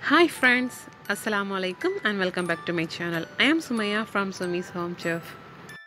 Hi friends, Assalamu alaikum and welcome back to my channel. I am Sumaya from Sumi's Home Chef.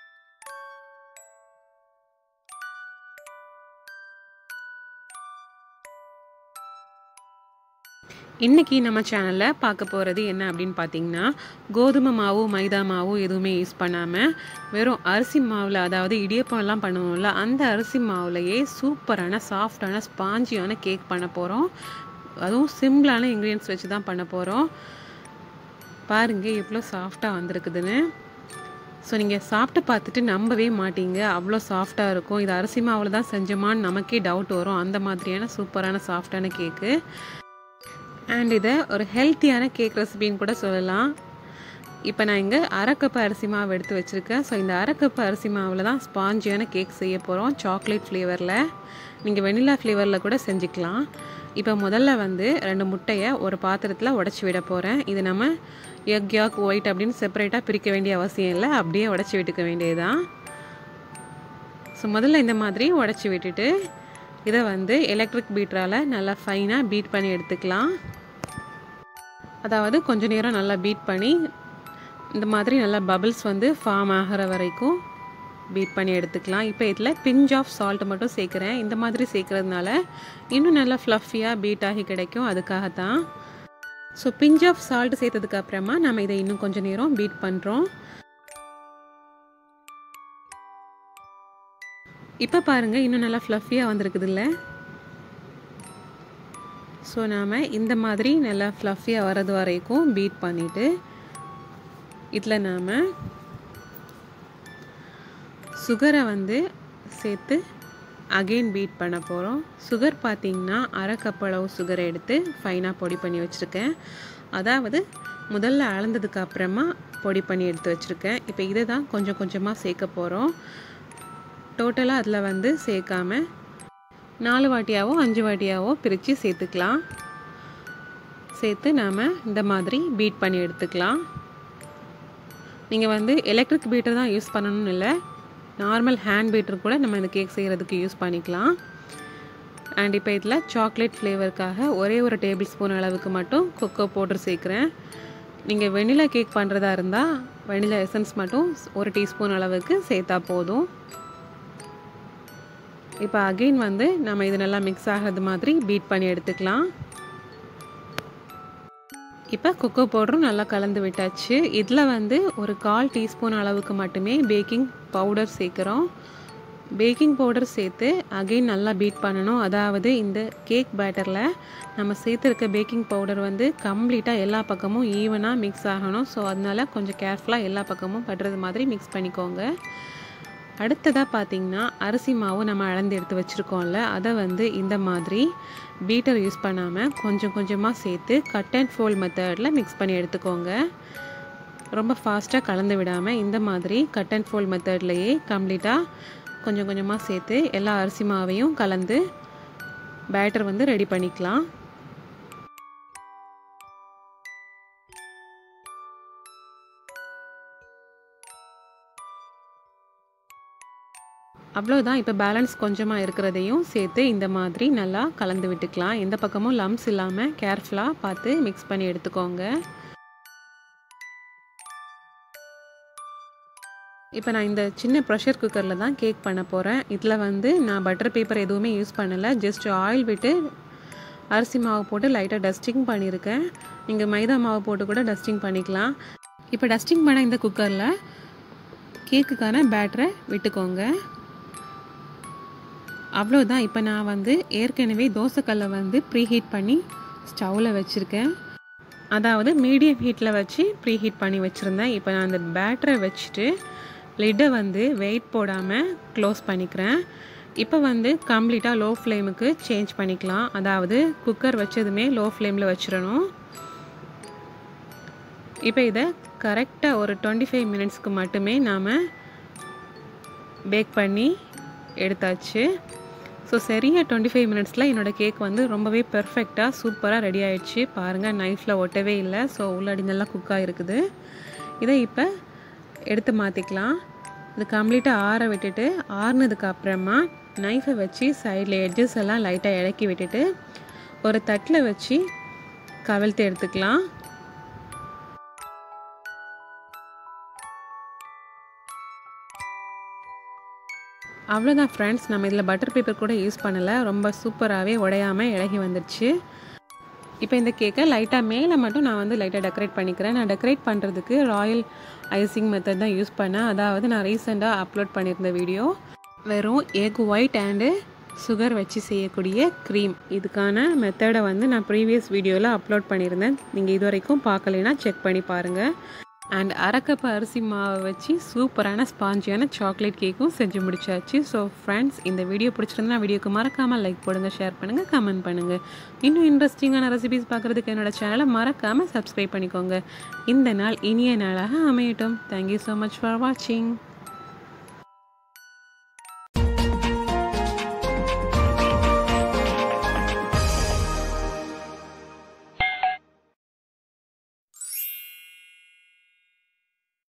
இன்றைக்கி நம்ம சேனலில் பார்க்க போகிறது என்ன அப்படின்னு பார்த்தீங்கன்னா கோதுமை மாவு மைதா மாவு எதுவுமே யூஸ் பண்ணாமல் வெறும் அரிசி மாவில் அதாவது இடியப்பம்லாம் பண்ணுவோம்ல அந்த அரிசி மாவுலையே சூப்பரான சாஃப்டான ஸ்பாஞ்சியான கேக் பண்ண போகிறோம் அதுவும் சிம்பிளான இன்க்ரீடியன்ஸ் வச்சு தான் பண்ண போகிறோம் பாருங்கள் எவ்வளோ சாஃப்டாக வந்திருக்குதுன்னு ஸோ நீங்கள் சாப்பிட்டு பார்த்துட்டு நம்பவே மாட்டீங்க அவ்வளோ சாஃப்டாக இருக்கும் இது அரிசி மாவில் தான் செஞ்சோமான்னு நமக்கே டவுட் வரும் அந்த மாதிரியான சூப்பரான சாஃப்டான கேக்கு அண்ட் இதை ஒரு ஹெல்த்தியான கேக் ரெசிபின்னு கூட சொல்லலாம் இப்போ நான் இங்கே அரைக்கப்பு அரிசி மாவு எடுத்து வச்சுருக்கேன் ஸோ இந்த அரைக்கப்பு அரிசி மாவில் தான் ஸ்பாஞ்சியான கேக் செய்ய போகிறோம் சாக்லேட் ஃப்ளேவரில் நீங்கள் வெனிலா ஃப்ளேவரில் கூட செஞ்சுக்கலாம் இப்போ முதல்ல வந்து ரெண்டு முட்டையை ஒரு பாத்திரத்தில் உடச்சி விட போகிறேன் இது நம்ம எக் யாக் ஒயிட் அப்படின்னு செப்பரேட்டாக பிரிக்க வேண்டிய அவசியம் இல்லை அப்படியே உடச்சி விட்டுக்க வேண்டியதுதான் ஸோ முதல்ல இந்த மாதிரி உடச்சி விட்டுட்டு இதை வந்து எலக்ட்ரிக் பீட்டரால் நல்லா ஃபைனாக பீட் பண்ணி எடுத்துக்கலாம் அதாவது கொஞ்ச நேரம் நல்லா பீட் பண்ணி இந்த மாதிரி நல்லா பபிள்ஸ் வந்து ஃபார்ம் ஆகிற வரைக்கும் பீட் பண்ணி எடுத்துக்கலாம் இப்போ இதில் பிஞ்ச் ஆஃப் சால்ட் மட்டும் சேர்க்குறேன் இந்த மாதிரி சேர்க்குறதுனால இன்னும் நல்லா ஃப்ளஃபியாக பீட் ஆகி கிடைக்கும் அதுக்காகத்தான் ஸோ பிஞ்ச் ஆஃப் சால்ட் சேர்த்ததுக்கு அப்புறமா நம்ம இதை இன்னும் கொஞ்சம் நேரம் பீட் பண்ணுறோம் இப்போ பாருங்கள் இன்னும் நல்லா ஃப்ளஃபியாக வந்திருக்குதுல்ல ஸோ நாம் இந்த மாதிரி நல்லா ஃப்ளஃபியாக வர்றது வரைக்கும் பீட் பண்ணிவிட்டு இதில் நாம் சுகரை வந்து சேர்த்து அகெயின் பீட் பண்ண போகிறோம் சுகர் பார்த்திங்கன்னா அரை கப் அளவு சுகரை எடுத்து ஃபைனாக பொடி பண்ணி வச்சுருக்கேன் அதாவது முதல்ல அளந்ததுக்கு அப்புறமா பொடி பண்ணி எடுத்து வச்சுருக்கேன் இப்போ இதை தான் கொஞ்சம் கொஞ்சமாக சேர்க்க போகிறோம் டோட்டலாக அதில் வந்து சேர்க்காம நாலு வாட்டியாவோ அஞ்சு வாட்டியாவோ பிரித்து சேர்த்துக்கலாம் சேர்த்து நாம் இந்த மாதிரி பீட் பண்ணி எடுத்துக்கலாம் நீங்கள் வந்து எலக்ட்ரிக் பீட்டர் தான் யூஸ் பண்ணணும்னு இல்லை நார்மல் ஹேண்ட் பீட்டர் கூட நம்ம இந்த கேக் செய்கிறதுக்கு யூஸ் பண்ணிக்கலாம் அண்ட் இப்போ இதில் சாக்லேட் ஃப்ளேவருக்காக ஒரே ஒரு டேபிள் ஸ்பூன் அளவுக்கு மட்டும் கொக்கோ பவுடர் சேர்க்குறேன் நீங்கள் வெனிலா கேக் பண்ணுறதா இருந்தால் வெனிலா எசன்ஸ் மட்டும் ஒரு டீஸ்பூன் அளவுக்கு சேர்த்தா போதும் இப்போ அகெயின் வந்து நம்ம இது நல்லா மிக்ஸ் ஆகிறது மாதிரி பீட் பண்ணி எடுத்துக்கலாம் இப்போ கொக்கோ பவுடரும் நல்லா கலந்து விட்டாச்சு இதில் வந்து ஒரு கால் டீஸ்பூன் அளவுக்கு மட்டுமே பேக்கிங் பவுடர் சேர்க்குறோம் பேக்கிங் பவுடர் சேர்த்து அகெயின் நல்லா பீட் பண்ணணும் அதாவது இந்த கேக் பேட்டரில் நம்ம சேர்த்துருக்க பேக்கிங் பவுடர் வந்து கம்ப்ளீட்டாக எல்லா பக்கமும் ஈவனாக மிக்ஸ் ஆகணும் ஸோ அதனால் கொஞ்சம் கேர்ஃபுல்லாக எல்லா பக்கமும் படுறது மாதிரி மிக்ஸ் பண்ணிக்கோங்க அடுத்ததாக பார்த்திங்கன்னா அரிசி மாவு நம்ம அளந்து எடுத்து வச்சுருக்கோம்ல அதை வந்து இந்த மாதிரி பீட்டர் யூஸ் பண்ணாமல் கொஞ்சம் கொஞ்சமாக சேர்த்து கட் அண்ட் ஃபோல்ட் மெத்தடில் மிக்ஸ் பண்ணி எடுத்துக்கோங்க ரொம்ப ஃபாஸ்ட்டாக கலந்து விடாமல் இந்த மாதிரி கட் அண்ட் ஃபோல்ட் மெத்தட்லேயே கம்ப்ளீட்டாக கொஞ்சம் கொஞ்சமாக சேர்த்து எல்லா அரிசி மாவையும் கலந்து பேட்டர் வந்து ரெடி பண்ணிக்கலாம் அவ்வளோதான் இப்போ பேலன்ஸ் கொஞ்சமாக இருக்கிறதையும் சேர்த்து இந்த மாதிரி நல்லா கலந்து விட்டுக்கலாம் எந்த பக்கமும் லம்ஸ் இல்லாமல் கேர்ஃபுல்லாக பார்த்து மிக்ஸ் பண்ணி எடுத்துக்கோங்க இப்போ நான் இந்த சின்ன ப்ரெஷர் குக்கரில் தான் கேக் பண்ண போகிறேன் இதில் வந்து நான் பட்டர் பேப்பர் எதுவுமே யூஸ் பண்ணலை ஜஸ்ட் ஆயில் விட்டு அரிசி மாவு போட்டு லைட்டாக டஸ்டிங் பண்ணியிருக்கேன் நீங்கள் மைதா மாவு போட்டு கூட டஸ்டிங் பண்ணிக்கலாம் இப்போ டஸ்டிங் பண்ண இந்த குக்கரில் கேக்குக்கான பேட்டரை விட்டுக்கோங்க அவ்வளோதான் இப்போ நான் வந்து ஏற்கனவே தோசைக்கல்லை வந்து ப்ரீ ஹீட் பண்ணி ஸ்டவ்வில் வச்சுருக்கேன் அதாவது மீடியம் ஹீட்டில் வச்சு ப்ரீ ஹீட் பண்ணி வச்சுருந்தேன் இப்போ நான் அந்த பேட்டரை வச்சுட்டு லிட்டை வந்து வெயிட் போடாமல் க்ளோஸ் பண்ணிக்கிறேன் இப்போ வந்து கம்ப்ளீட்டாக லோ ஃப்ளேமுக்கு சேஞ்ச் பண்ணிக்கலாம் அதாவது குக்கர் வச்சதுமே லோ ஃப்ளேமில் வச்சிடணும் இப்போ இதை கரெக்டாக ஒரு டுவெண்ட்டி ஃபைவ் மினிட்ஸ்க்கு மட்டுமே நாம் பேக் பண்ணி எடுத்தாச்சு ஸோ சரியாக டுவெண்ட்டி ஃபைவ் மினிட்ஸில் என்னோடய கேக் வந்து ரொம்பவே பெர்ஃபெக்டாக சூப்பராக ரெடி ஆகிடுச்சு பாருங்கள் நைஃப்பில் ஒட்டவே இல்லை ஸோ உள்ளாடி நல்லா குக்காக இருக்குது இதை இப்போ எடுத்து மாற்றிக்கலாம் இது கம்ப்ளீட்டாக ஆற விட்டுட்டு ஆறுனதுக்கு அப்புறமா நைஃபை வச்சு சைடில் எட்ஜஸ் எல்லாம் லைட்டாக இறக்கி விட்டுட்டு ஒரு தட்டில் வச்சு கவிழ்த்து எடுத்துக்கலாம் அவ்வளோதான் ஃப்ரெண்ட்ஸ் நம்ம இதில் பட்டர் பேப்பர் கூட யூஸ் பண்ணலை ரொம்ப சூப்பராகவே உடையாமல் இலகி வந்துடுச்சு இப்போ இந்த கேக்கை லைட்டாக மேலே மட்டும் நான் வந்து லைட்டாக டெக்கரேட் பண்ணிக்கிறேன் நான் டெக்கரேட் பண்ணுறதுக்கு ராயல் ஐசிங் மெத்தட் தான் யூஸ் பண்ணேன் அதாவது நான் ரீசெண்டாக அப்லோட் பண்ணியிருந்த வீடியோ வெறும் எக் ஒயிட் அண்டு சுகர் வச்சு செய்யக்கூடிய க்ரீம் இதுக்கான மெத்தடை வந்து நான் ப்ரீவியஸ் வீடியோவில் அப்லோட் பண்ணியிருந்தேன் நீங்கள் இது வரைக்கும் பார்க்கலைன்னா செக் பண்ணி பாருங்கள் அண்ட் அரைக்கப்பு அரிசி மாவை வச்சு சூப்பரான ஸ்பாஞ்சியான சாக்லேட் கேக்கும் செஞ்சு முடிச்சாச்சு ஸோ ஃப்ரெண்ட்ஸ் இந்த வீடியோ பிடிச்சிருந்தா வீடியோக்கு மறக்காமல் லைக் போடுங்க ஷேர் பண்ணுங்கள் கமெண்ட் பண்ணுங்கள் இன்னும் இன்ட்ரெஸ்டிங்கான ரெசிபிஸ் பார்க்குறதுக்கு என்னோட சேனலை மறக்காமல் சப்ஸ்கிரைப் பண்ணிக்கோங்க இந்த நாள் இனிய நாளாக அமையட்டும் தேங்க்யூ ஸோ மச் ஃபார் வாட்சிங்